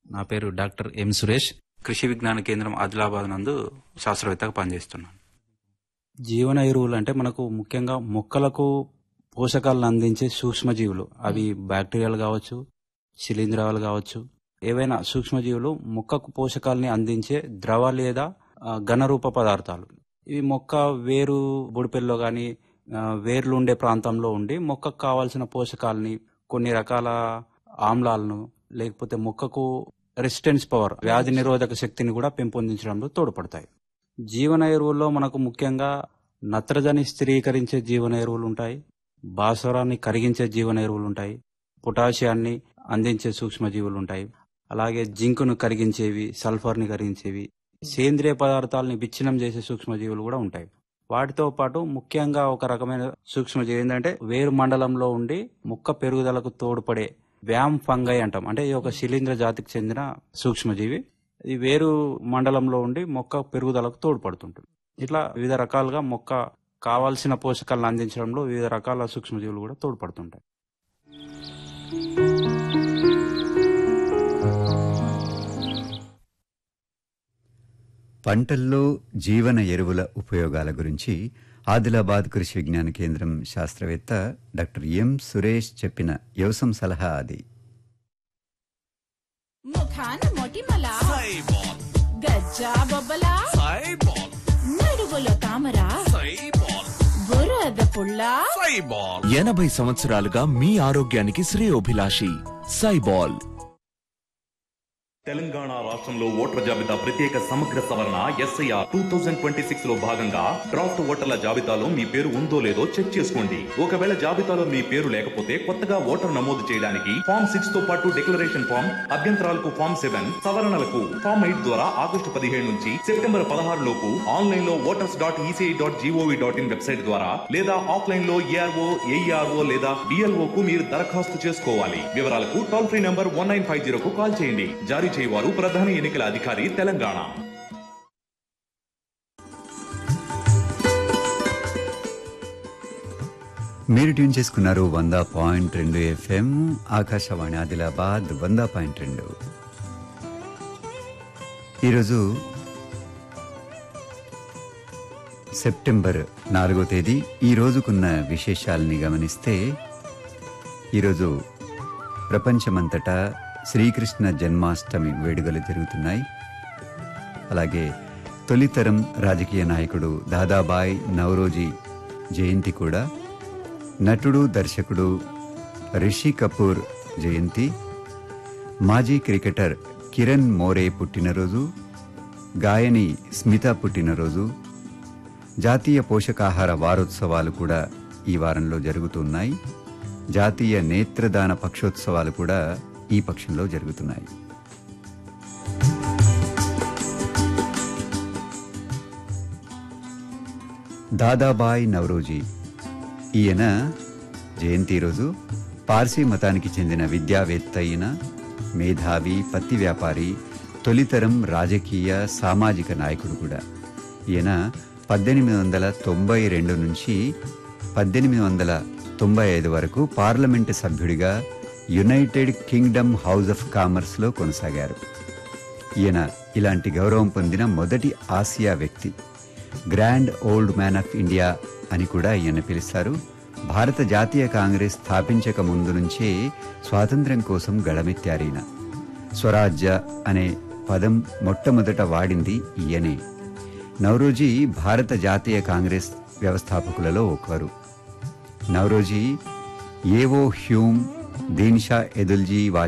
నా పేరు doctor M Suresh కృషి విజ్ఞాన కేంద్రం ఆదిలాబాద్ నందు శాస్త్రవేత్తగా పనిచేస్తున్నాను జీవన ఎరువులు అంటే మనకు ముఖ్యంగా మొక్కలకు పోషకాలను అందించే సూక్ష్మజీవులు అవి బ్యాక్టీరియాలు కావచ్చు శిలీంధ్రాలు కావచ్చు ఏవైనా సూక్ష్మజీవులు మొక్కకు పోషకాలని అందించే ద్రవ లేదా ఆ, ఘనరూప పదార్థాలు ఇవి మొక్క వేరు బుడిపెల్లో కానీ వేర్లు ఉండే ప్రాంతంలో ఉండి మొక్కకు కావాల్సిన పోషకాలని కొన్ని రకాల ఆమ్లాలను లేకపోతే మొక్కకు రెసిస్టెన్స్ పవర్ వ్యాధి నిరోధక శక్తిని కూడా పెంపొందించడంలో తోడ్పడతాయి జీవన ఎరువుల్లో మనకు ముఖ్యంగా నత్రజని స్థిరీకరించే జీవన ఎరువులు ఉంటాయి భాస్వరాన్ని కరిగించే జీవన ఎరువులు ఉంటాయి పొటాషియాన్ని అందించే సూక్ష్మజీవులు ఉంటాయి అలాగే జింకును కరిగించేవి సల్ఫర్ని కరిగించేవి సేంద్రియ పదార్థాలని విచ్ఛిన్నం చేసే సూక్ష్మజీవులు కూడా ఉంటాయి వాటితో పాటు ముఖ్యంగా ఒక రకమైన సూక్ష్మజీవి ఏంటంటే వేరు మండలంలో ఉండి మొక్క పెరుగుదలకు తోడ్పడే వ్యామ్ ఫంగై అంటాం అంటే ఇది ఒక శిలీంద్ర జాతికి చెందిన సూక్ష్మజీవి ఇది వేరు మండలంలో ఉండి మొక్క పెరుగుదలకు తోడ్పడుతుంటుంది ఇట్లా వివిధ రకాలుగా మొక్క కావాల్సిన పోషకాలను అందించడంలో వివిధ రకాల సూక్ష్మజీవులు కూడా తోడ్పడుతుంటాయి పంటల్లో జీవన ఎరువుల ఉపయోగాల గురించి ఆదిలాబాద్ కృషి విజ్ఞాన కేంద్రం శాస్త్రవేత్త డాక్టర్ ఎం సురేష్ చెప్పిన యోసం సలహా అది ముఖాన మొటిమల సైబాల్ గజ్జా బొబ్బల సైబాల్ నడువులో తామర సైబాల్ బురద పుల్ల సైబాల్ ఎనభై సంవత్సరాలుగా మీ ఆరోగ్యానికి శ్రేయోభిలాషి సైబాల్ తెలంగాణ రాష్ట్రంలో ఓటర్ల జాబితా ప్రత్యేక సమగ్ర సవరణ S I R two thousand twenty six లో భాగంగా డ్రాఫ్ట్ ఓటర్ల జాబితాలో మీ పేరు ఉందో లేదో చెక్ చేసుకోండి ఒకవేళ జాబితాలో మీ పేరు లేకపోతే కొత్తగా ఓటర్ నమోదు చేయడానికి ఫామ్ సిక్స్ తో పాటు డిక్లరేషన్ ఫామ్ అభ్యంతరాలకు ఫామ్ సెవెన్ సవరణలకు ఫామ్ ఎయిట్ ద్వారా ఆగస్టు పదిహేడు నుంచి సెప్టెంబర్ పదహారు లోపు ఆన్లైన్ లో voters dot E C I dot G O V dot in website ద్వారా లేదా ఆఫ్లైన్ లో ఏఆర్ఓ ఏఈఆర్ఓ లేదా డిఎల్ఓ కు మీరు దరఖాస్తు చేసుకోవాలి వివరాలకు toll free number one nine five జీరోకు కాల్ చేయండి జారీ చేయవారు ప్రధాన ఎన్నికల అధికారి తెలంగాణ మీరు ట్యూన్ చేసుకున్నారు వంద పాయింట్ రెండు ఎఫ్ఎం ఆకాశవాణి ఆదిలాబాద్ వంద పాయింట్ రెండు ఈరోజు సెప్టెంబర్ నాలుగో తేదీ ఈ రోజుకున్న విశేషాలని గమనిస్తే ఈరోజు ప్రపంచమంతటా శ్రీకృష్ణ జన్మాష్టమి వేడుకలు జరుగుతున్నాయి అలాగే తొలితరం రాజకీయ నాయకుడు దాదాబాయ్ నవరోజీ జయంతి కూడా నటుడు దర్శకుడు రిషి కపూర్ జయంతి మాజీ క్రికెటర్ కిరణ్ మోరే పుట్టినరోజు గాయని స్మిత పుట్టినరోజు జాతీయ పోషకాహార వారోత్సవాలు కూడా ఈ వారంలో జరుగుతున్నాయి జాతీయ నేత్రదాన పక్షోత్సవాలు కూడా ఈ పక్షంలో జరుగుతున్నాయి దాదాబాయ్ నవరోజీ ఈయన జయంతి రోజు పార్సీ మతానికి చెందిన విద్యావేత్త అయిన మేధావి పత్తి వ్యాపారి తొలితరం రాజకీయ సామాజిక నాయకుడు కూడా ఈయన పద్దెనిమిది వందల తొంభై రెండు నుంచి పద్దెనిమిది వందల తొంభై ఐదు వరకు పార్లమెంటు సభ్యుడిగా యునైటెడ్ కింగ్డమ్ హౌస్ ఆఫ్ కామర్స్లో కొనసాగారు ఈయన ఇలాంటి గౌరవం పొందిన మొదటి ఆసియా వ్యక్తి grand old man of India అని కూడా ఈయన పిలుస్తారు భారత జాతీయ కాంగ్రెస్ స్థాపించక ముందు నుంచే స్వాతంత్ర్యం కోసం గళమెత్తారీన స్వరాజ్య అనే పదం మొట్టమొదట వాడింది ఈయనే నవరోజీ భారత జాతీయ కాంగ్రెస్ వ్యవస్థాపకులలో ఒకరు నవరోజీ ఏవో హ్యూమ్ దీన్షా ఎదుల్జీ